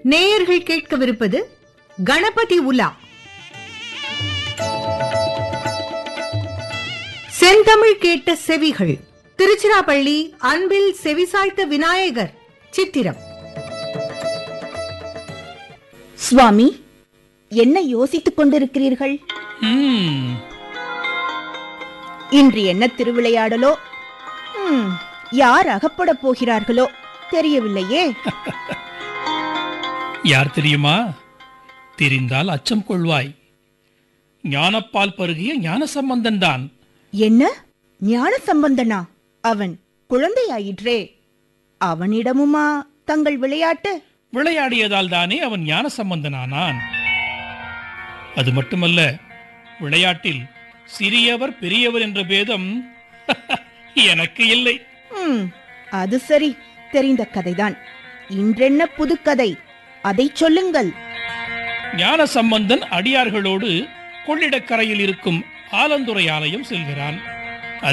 நேயர்கள் கேட்கவிருப்பது கணபதி உலா செந்தமிழ் கேட்ட செவிகள் திருச்சிராப்பள்ளி அன்பில் செவிசாய்த்த விநாயகர் சித்திரம் சுவாமி என்ன யோசித்துக் கொண்டிருக்கிறீர்கள் ம், இன்று என்ன திருவிளையாடலோ ம், யார் அகப்படப் போகிறார்களோ தெரியவில்லையே யார் தெரியுமா தெரிந்தால் அச்சம் கொள்வாய் ஞானப்பால் பருகிய ஞான சம்பந்தன் தான் என்ன ஞான சம்பந்தனா அவன் குழந்தையாயிற்றே அவனிடமுமா தங்கள் விளையாட்டு விளையாடியதால் தானே அவன் ஞான சம்பந்தனானான் அது மட்டுமல்ல விளையாட்டில் சிறியவர் பெரியவர் என்ற பேதம் எனக்கு இல்லை ம், அது சரி தெரிந்த கதைதான் இன்றென்ன புதுக்கதை அதைச் சொல்லுங்கள் ஞான சம்பந்தன் அடியார்களோடு கொள்ளிடக்கரையில் இருக்கும் ஆலந்துறை ஆலயம் செல்கிறான்